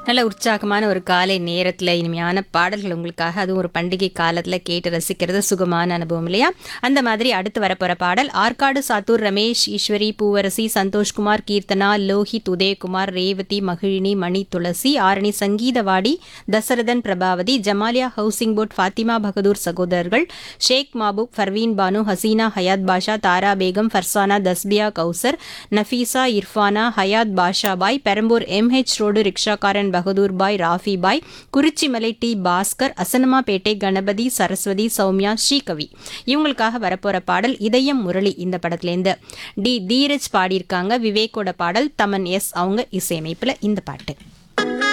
நல்ல உற்சாகமான ஒரு காலை நேரத்தில் இனிமையான பாடல்கள் உங்களுக்காக அதுவும் ஒரு பண்டிகை காலத்தில் கேட்டு ரசிக்கிறது சுகமான அனுபவம் இல்லையா அந்த மாதிரி அடுத்து வரப்போற பாடல் ஆற்காடு சாத்தூர் ரமேஷ் ஈஸ்வரி பூவரசி சந்தோஷ்குமார் கீர்த்தனா லோஹித் உதயகுமார் ரேவதி மகிழினி மணி துளசி ஆரணி சங்கீதவாடி தசரதன் பிரபாவதி ஜமாலியா ஹவுசிங் போர்ட் ஃபாத்திமா பகதூர் சகோதரர்கள் ஷேக் மாபூப் ஃபர்வீன் பானு ஹசீனா ஹயாத் பாஷா தாரா பேகம் ஃபர்சானா தஸ்பியா கௌசர் நஃபீசா இர்ஃபானா ஹயாத் பாஷா பாய் பெரம்பூர் எம்ஹெச் ரோடு ரிக்ஷாக்காரன் பகதூர் பாய் ராஃபி பாய் குறிச்சிமலை டி பாஸ்கர் அசனமாபேட்டை கணபதி சரஸ்வதி சௌமியா ஸ்ரீகவி இவங்களுக்காக வரப்போற பாடல் இதயம் முரளி இந்த படத்துலேருந்து டி தீரஜ் பாடியிருக்காங்க விவேக்கோட பாடல் தமன் எஸ் அவங்க இசையமைப்பில் இந்த பாட்டு